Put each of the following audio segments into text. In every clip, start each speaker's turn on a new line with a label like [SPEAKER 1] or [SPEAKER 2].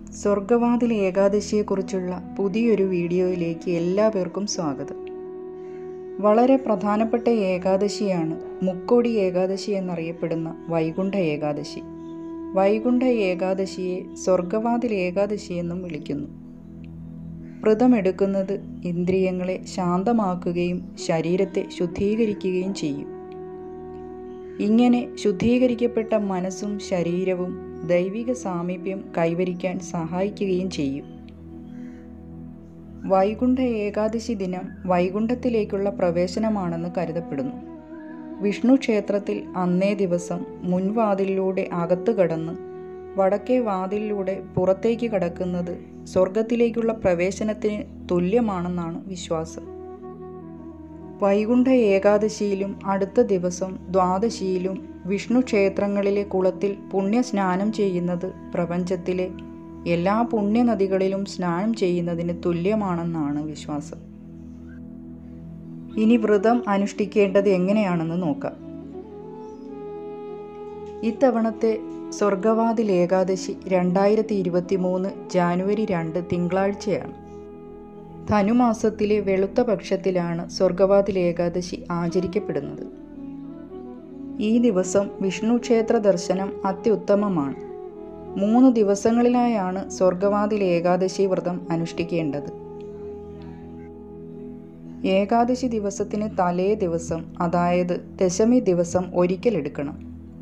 [SPEAKER 1] സ്വർഗവാതിൽ ഏകാദശിയെക്കുറിച്ചുള്ള പുതിയൊരു വീഡിയോയിലേക്ക് എല്ലാ പേർക്കും സ്വാഗതം വളരെ പ്രധാനപ്പെട്ട ഏകാദശിയാണ് മുക്കോടി ഏകാദശി എന്നറിയപ്പെടുന്ന വൈകുണ്ഠ ഏകാദശി വൈകുണ്ഠ ഏകാദശിയെ സ്വർഗവാതിൽ ഏകാദശി എന്നും വിളിക്കുന്നു വ്രതമെടുക്കുന്നത് ഇന്ദ്രിയങ്ങളെ ശാന്തമാക്കുകയും ശരീരത്തെ ശുദ്ധീകരിക്കുകയും ചെയ്യും ഇങ്ങനെ ശുദ്ധീകരിക്കപ്പെട്ട മനസ്സും ശരീരവും ദൈവിക സാമീപ്യം കൈവരിക്കാൻ സഹായിക്കുകയും ചെയ്യും വൈകുണ്ഠ ഏകാദശി ദിനം വൈകുണ്ഠത്തിലേക്കുള്ള പ്രവേശനമാണെന്ന് കരുതപ്പെടുന്നു വിഷ്ണു ക്ഷേത്രത്തിൽ അന്നേ ദിവസം മുൻവാതിലിലൂടെ അകത്ത് കടന്ന് വടക്കേ വാതിലിലൂടെ പുറത്തേക്ക് കടക്കുന്നത് സ്വർഗത്തിലേക്കുള്ള പ്രവേശനത്തിന് തുല്യമാണെന്നാണ് വിശ്വാസം വൈകുണ്ഠ ഏകാദശിയിലും അടുത്ത ദിവസം ദ്വാദശിയിലും വിഷ്ണു ക്ഷേത്രങ്ങളിലെ കുളത്തിൽ പുണ്യസ്നാനം ചെയ്യുന്നത് പ്രപഞ്ചത്തിലെ എല്ലാ പുണ്യനദികളിലും സ്നാനം ചെയ്യുന്നതിന് തുല്യമാണെന്നാണ് വിശ്വാസം ഇനി വ്രതം അനുഷ്ഠിക്കേണ്ടത് എങ്ങനെയാണെന്ന് നോക്കാം ഇത്തവണത്തെ സ്വർഗവാതിൽ ഏകാദശി രണ്ടായിരത്തി ഇരുപത്തി മൂന്ന് ജാനുവരി രണ്ട് തിങ്കളാഴ്ചയാണ് ധനുമാസത്തിലെ വെളുത്ത പക്ഷത്തിലാണ് സ്വർഗവാതിൽ ഏകാദശി ആചരിക്കപ്പെടുന്നത് ഈ ദിവസം വിഷ്ണു ക്ഷേത്ര ദർശനം അത്യുത്തമമാണ് മൂന്ന് ദിവസങ്ങളിലായാണ് സ്വർഗവാതിൽ ഏകാദശി വ്രതം അനുഷ്ഠിക്കേണ്ടത് ഏകാദശി ദിവസത്തിന് തലേ ദിവസം അതായത് ദശമി ദിവസം ഒരിക്കൽ എടുക്കണം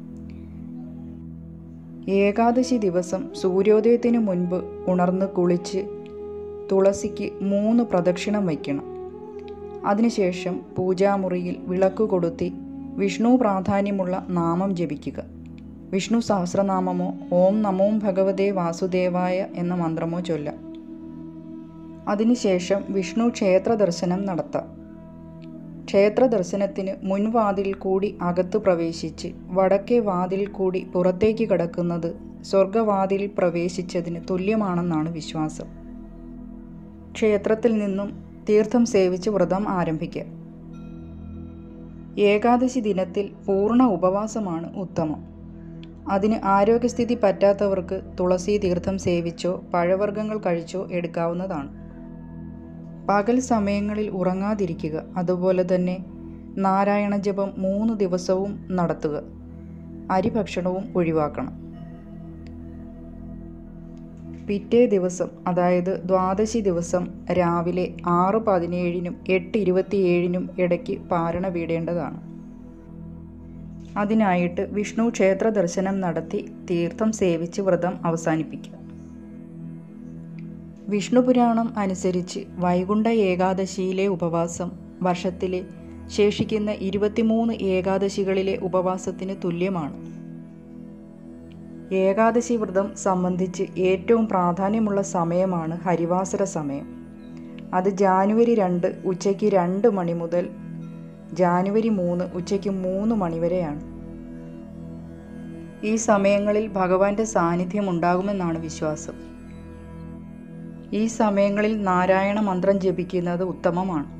[SPEAKER 1] ഏകാദശി ദിവസം സൂര്യോദയത്തിന് മുൻപ് ഉണർന്ന് കുളിച്ച് തുളസിക്ക് മൂന്ന് പ്രദക്ഷിണം വയ്ക്കണം അതിനുശേഷം പൂജാമുറിയിൽ വിളക്ക് കൊളുത്തി വിഷ്ണു പ്രാധാന്യമുള്ള നാമം ജപിക്കുക വിഷ്ണു സഹസ്രനാമമോ ഓം നമോ ഭഗവതേ വാസുദേവായ എന്ന മന്ത്രമോ ചൊല്ലാം അതിനുശേഷം വിഷ്ണു ക്ഷേത്ര ദർശനം നടത്താം ക്ഷേത്ര ദർശനത്തിന് മുൻവാതിൽ കൂടി അകത്ത് പ്രവേശിച്ച് വടക്കേ വാതിൽ കൂടി പുറത്തേക്ക് കടക്കുന്നത് സ്വർഗവാതിൽ പ്രവേശിച്ചതിന് തുല്യമാണെന്നാണ് വിശ്വാസം ക്ഷേത്രത്തിൽ നിന്നും തീർത്ഥം സേവിച്ച് വ്രതം ആരംഭിക്കുക ഏകാദശി ദിനത്തിൽ പൂർണ്ണ ഉപവാസമാണ് ഉത്തമം അതിന് ആരോഗ്യസ്ഥിതി പറ്റാത്തവർക്ക് തുളസി തീർത്ഥം സേവിച്ചോ പഴവർഗ്ഗങ്ങൾ കഴിച്ചോ എടുക്കാവുന്നതാണ് പകൽ സമയങ്ങളിൽ ഉറങ്ങാതിരിക്കുക അതുപോലെ തന്നെ നാരായണ ജപം മൂന്ന് ദിവസവും നടത്തുക അരിഭക്ഷണവും ഒഴിവാക്കണം പിറ്റേ ദിവസം അതായത് ദ്വാദശി ദിവസം രാവിലെ ആറ് പതിനേഴിനും എട്ട് ഇരുപത്തിയേഴിനും ഇടയ്ക്ക് പാരണ വീടേണ്ടതാണ് അതിനായിട്ട് വിഷ്ണു ക്ഷേത്ര ദർശനം നടത്തി തീർത്ഥം സേവിച്ച് വ്രതം അവസാനിപ്പിക്കുക വിഷ്ണു പുരാണം അനുസരിച്ച് വൈകുണ്ഠ ഏകാദശിയിലെ ഉപവാസം വർഷത്തിലെ ശേഷിക്കുന്ന ഇരുപത്തിമൂന്ന് ഏകാദശികളിലെ ഉപവാസത്തിന് തുല്യമാണ് ഏകാദശി വ്രതം സംബന്ധിച്ച് ഏറ്റവും പ്രാധാന്യമുള്ള സമയമാണ് ഹരിവാസര സമയം അത് ജാനുവരി രണ്ട് ഉച്ചയ്ക്ക് രണ്ട് മണി മുതൽ ജാനുവരി മൂന്ന് ഉച്ചയ്ക്ക് മൂന്ന് മണി വരെയാണ് ഈ സമയങ്ങളിൽ ഭഗവാന്റെ സാന്നിധ്യം ഉണ്ടാകുമെന്നാണ് വിശ്വാസം ഈ സമയങ്ങളിൽ നാരായണ മന്ത്രം ജപിക്കുന്നത് ഉത്തമമാണ്